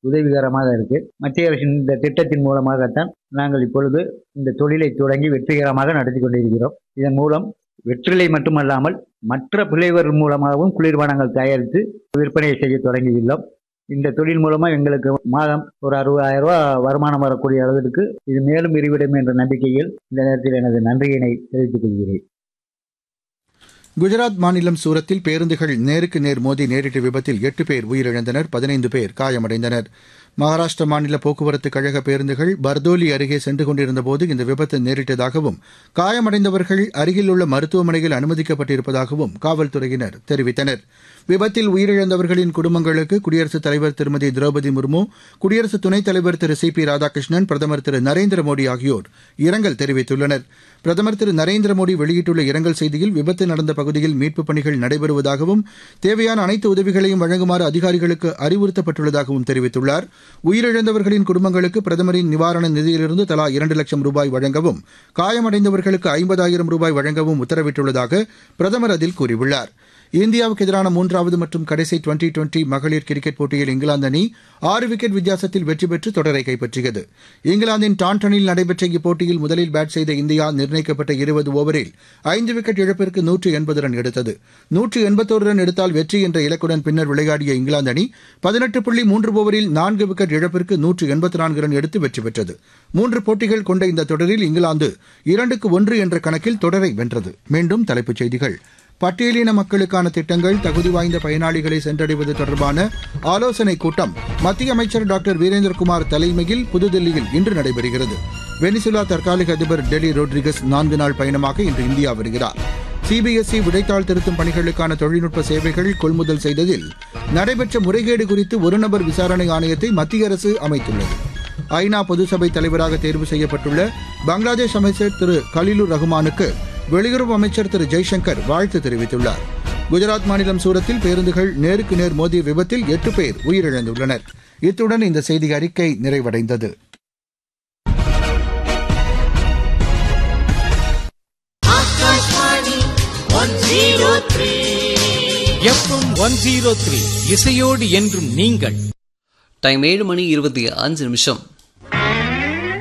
உதவிகரமாக இருக்கு மத்திய அரசின் இந்த திட்டத்தின் மூலமாகத்தான் நாங்கள் இப்பொழுது இந்த தொழிலை தொடங்கி வெற்றிகரமாக நடத்தி கொண்டிருக்கிறோம் இதன் மூலம் வெற்றிலை மட்டுமல்லாமல் மற்ற பிள்ளைவர் மூலமாகவும் குளிர்பானங்கள் தயாரித்து விற்பனை செய்ய தொடங்கியுள்ளோம் இந்த தொழில் மூலமா எங்களுக்கு மாதம் ஒரு அறுபதாயிரம் ரூபாய் வருமானம் வரக்கூடிய அளவிற்கு இது மேலும் விரிவிடும் என்ற நம்பிக்கையில் இந்த நேரத்தில் எனது நன்றியினை தெரிவித்துக் கொள்கிறேன் குஜராத் மாநிலம் சூரத்தில் பேருந்துகள் நேருக்கு நேர் மோதி நேரிட்ட விபத்தில் எட்டு பேர் உயிரிழந்தனர் பதினைந்து பேர் காயமடைந்தனர் மகாராஷ்டிர மாநில போக்குவரத்து கழக பேருந்துகள் பர்தோலி அருகே சென்று கொண்டிருந்தபோது இந்த விபத்து நேரிட்டதாகவும் காயமடைந்தவர்கள் அருகில் உள்ள மருத்துவமனையில் அனுமதிக்கப்பட்டிருப்பதாகவும் காவல்துறையினர் தெரிவித்தனர் விபத்தில் உயிரிழந்தவர்களின் குடும்பங்களுக்கு குடியரசுத் தலைவர் திருமதி திரௌபதி முர்மு குடியரசு துணைத் தலைவர் திரு சி பி ராதாகிருஷ்ணன் பிரதமர் திரு நரேந்திர மோடி ஆகியோர் இரங்கல் தெரிவித்துள்ளனர் பிரதமர் திரு நரேந்திர மோடி வெளியிட்டுள்ள இரங்கல் செய்தியில் விபத்து நடந்த பகுதியில் மீட்புப் பணிகள் நடைபெறுவதாகவும் தேவையான அனைத்து உதவிகளையும் வழங்குமாறு அதிகாரிகளுக்கு அறிவுறுத்தப்பட்டுள்ளதாகவும் தெரிவித்துள்ளார் உயிரிழந்தவர்களின் குடும்பங்களுக்கு பிரதமரின் நிவாரண நிதியிலிருந்து தலா இரண்டு லட்சம் ரூபாய் வழங்கவும் காயமடைந்தவர்களுக்கு ஐம்பதாயிரம் ரூபாய் வழங்கவும் உத்தரவிட்டுள்ளதாக பிரதமர் அதில் கூறியுள்ளார் இந்தியாவுக்கு எதிரான மூன்றாவது மற்றும் கடைசி டுவெண்டி டுவெண்டி மகளிர் கிரிக்கெட் போட்டியில் இங்கிலாந்து அணி ஆறு விக்கெட் வித்தியாசத்தில் வெற்றி பெற்று தொடரை கைப்பற்றியது இங்கிலாந்தின் டாண்டனில் நடைபெற்ற இப்போட்டியில் முதலில் பேட் செய்த இந்தியா நிர்ணயிக்கப்பட்ட இருபது ஓவரில் ஐந்து விக்கெட் இழப்பிற்கு நூற்று எண்பது ரன் எடுத்தது நூற்று எண்பத்தோரு ரன் எடுத்தால் வெற்றி என்ற இலக்குடன் பின்னர் விளையாடிய இங்கிலாந்து அணி பதினெட்டு புள்ளி மூன்று ஓவரில் நான்கு விக்கெட் இழப்பிற்கு நூற்று எண்பத்தி நான்கு ரன் எடுத்து வெற்றி பெற்றது மூன்று போட்டிகள் கொண்ட இந்த தொடரில் இங்கிலாந்து இரண்டுக்கு ஒன்று என்ற கணக்கில் தொடரை வென்றது மீண்டும் தலைப்புச் செய்திகள் பட்டியலின மக்களுக்கான திட்டங்கள் தகுதி வாய்ந்த பயனாளிகளை சென்றடைவது தொடர்பான ஆலோசனைக் கூட்டம் மத்திய அமைச்சர் டாக்டர் வீரேந்திரகுமார் தலைமையில் புதுதில்லியில் இன்று நடைபெறுகிறது வெனிசுலா தற்காலிக அதிபர் டெலி ரோட்ரிகஸ் நான்கு நாள் பயணமாக இன்று இந்தியா வருகிறார் சிபிஎஸ்இ விடைத்தாள் திருத்தும் பணிகளுக்கான தொழில்நுட்ப சேவைகள் கொள்முதல் செய்ததில் நடைபெற்ற முறைகேடு குறித்து ஒருநபர் விசாரணை ஆணையத்தை மத்திய அரசு அமைத்துள்ளது ஐநா பொதுசபை தலைவராக தேர்வு செய்யப்பட்டுள்ள பங்களாதேஷ் அமைச்சர் திரு கலிலுர் ரஹ்மானுக்கு வெளியுறவு அமைச்சர் திரு ஜெய்சங்கர் வாழ்த்து தெரிவித்துள்ளார் குஜராத் மாநிலம் சூரத்தில் பேருந்துகள் நேருக்கு நேர் மோதிய விபத்தில் எட்டு பேர் உயிரிழந்துள்ளனர் இத்துடன் இந்த செய்தி அறிக்கை நிறைவடைந்தது எஃப்எம் ஒன் ஜீரோ த்ரீ இசையோடு என்றும் நீங்கள் டைம் ஏழு மணி இருபத்தி அஞ்சு நிமிஷம்